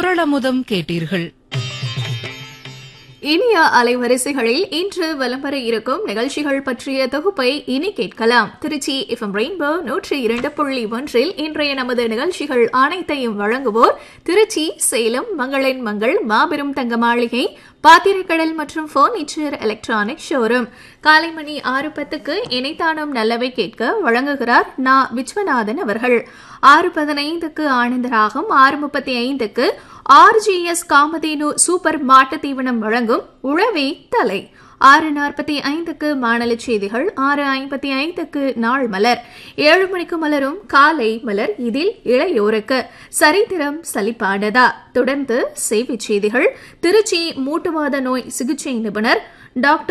குரலமுதம் கேட்டீர்கள் இனிய அலைவரிசைகளில் இன்று வலம் வர இருக்கும் நிகழ்ச்சிகள் பற்றிய தொகுப்பை இனி கேட்கலாம் திருச்சி எஃப்எம் ரெயின்போ நூற்றி இரண்டு புள்ளி ஒன்றில் இன்றைய நமது நிகழ்ச்சிகள் அனைத்தையும் வழங்குவோர் திருச்சி சேலம் மங்களின் மங்கள் மாபெரும் தங்க மாளிகை பாத்திரக்கடல் மற்றும் பர்னிச்சர் எலக்ட்ரானிக் ஷோரூம் காலை மணி ஆறு பத்துக்கு இணைத்தானும் நல்லவை கேட்க வழங்குகிறார் நா விஸ்வநாதன் அவர்கள் ஆறு பதினைந்துக்கு ஆனந்தராகம் ஆறு முப்பத்தி ஐந்துக்கு ஆர்ஜிஎஸ் காமதேனு சூப்பர் மாட்டு தீவனம் வழங்கும் உழவே தலை ஆறு நாற்பத்தி ஐந்துக்கு மாநில செய்திகள் ஆறு ஐம்பத்தி ஐந்துக்கு நாள் மலர் ஏழு மணிக்கு மலரும் காலை மலர் இதில் இளையோருக்கு சரித்திரம் சலிப்பானதா தொடர்ந்து செய்திச் செய்திகள் திருச்சி மூட்டுவாத நோய் சிகிச்சை நிபுணர் டாக்டர்